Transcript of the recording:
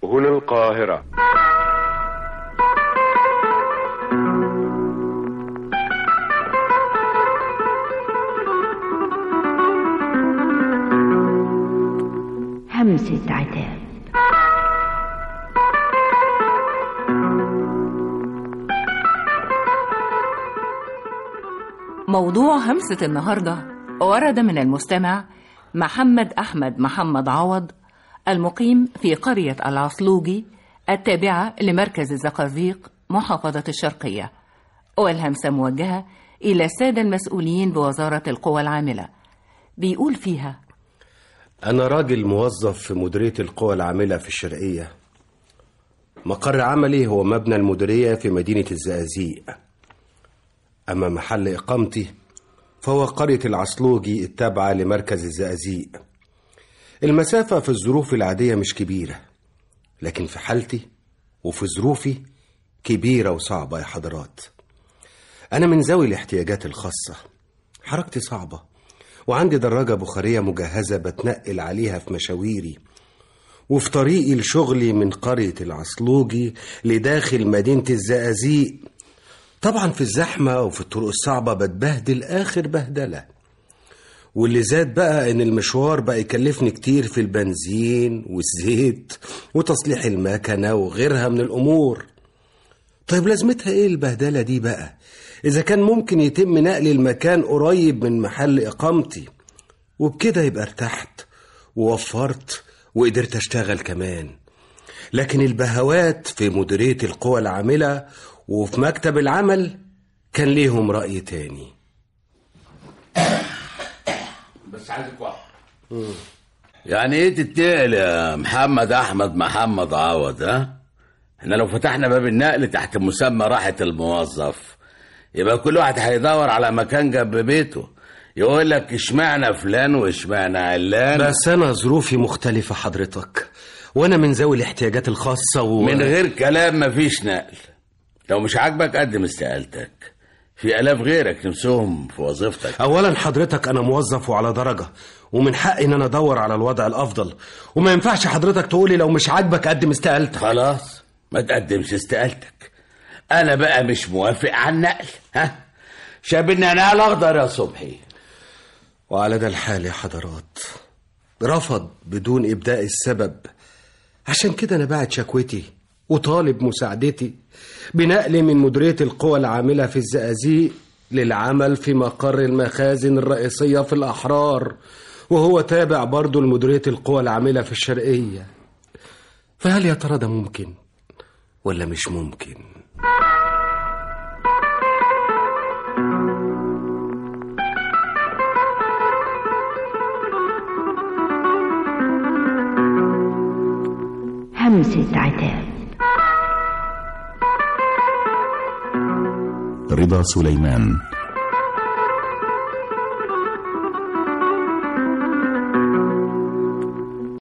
هنا القاهرة همسة عتاب موضوع همسة النهاردة ورد من المستمع محمد أحمد محمد عوض المقيم في قرية العصلوجي التابعة لمركز الزقازيق محافظة الشرقية والهمسة موجهة إلى السادة المسؤولين بوزارة القوى العاملة بيقول فيها أنا راجل موظف في مديرية القوى العاملة في الشرقية مقر عملي هو مبنى المديرية في مدينة الزقازيق أما محل إقامتي فهو قرية العصلوجي التابعة لمركز الزقازيق المسافة في الظروف العادية مش كبيرة لكن في حالتي وفي ظروفي كبيرة وصعبة يا حضرات أنا من ذوي الاحتياجات الخاصة حركتي صعبة وعندي دراجة بخارية مجهزة بتنقل عليها في مشاويري وفي طريقي لشغلي من قرية العصلوجي لداخل مدينة الزقازيق طبعا في الزحمة وفي الطرق الصعبة بتبهدل آخر بهدلة واللي زاد بقى إن المشوار بقى يكلفني كتير في البنزين والزيت وتصليح المكنة وغيرها من الأمور طيب لازمتها إيه البهدلة دي بقى إذا كان ممكن يتم نقل المكان قريب من محل إقامتي وبكده يبقى ارتحت ووفرت وقدرت أشتغل كمان لكن البهوات في مديرية القوى العاملة وفي مكتب العمل كان ليهم رأي تاني بس عايزك واحد يعني ايه تتنقل يا محمد احمد محمد عوض ها احنا لو فتحنا باب النقل تحت مسمى راحة الموظف يبقى كل واحد هيدور على مكان جنب بيته يقول لك اشمعنى فلان واشمعنى علان بس أنا ظروفي مختلفة حضرتك وأنا من ذوي الاحتياجات الخاصة و... من غير كلام مفيش نقل لو مش عاجبك قدم استقالتك في الاف غيرك نفسهم في وظيفتك أولا حضرتك أنا موظف وعلى درجة ومن حقي إن أنا أدور على الوضع الأفضل وما ينفعش حضرتك تقولي لو مش عاجبك قدم استقالتك خلاص ما تقدمش استقالتك انا بقى مش موافق على النقل ها شاب النعناع الاخضر يا صبحي وعلى ده الحال يا حضرات رفض بدون إبداء السبب عشان كده أنا بعت شكوتي وطالب مساعدتي بنقلي من مديرية القوى العاملة في الزقازيق للعمل في مقر المخازن الرئيسية في الأحرار وهو تابع برضه لمديرية القوى العاملة في الشرقية فهل يا ترى ده ممكن ولا مش ممكن همسة عتاب رضا سليمان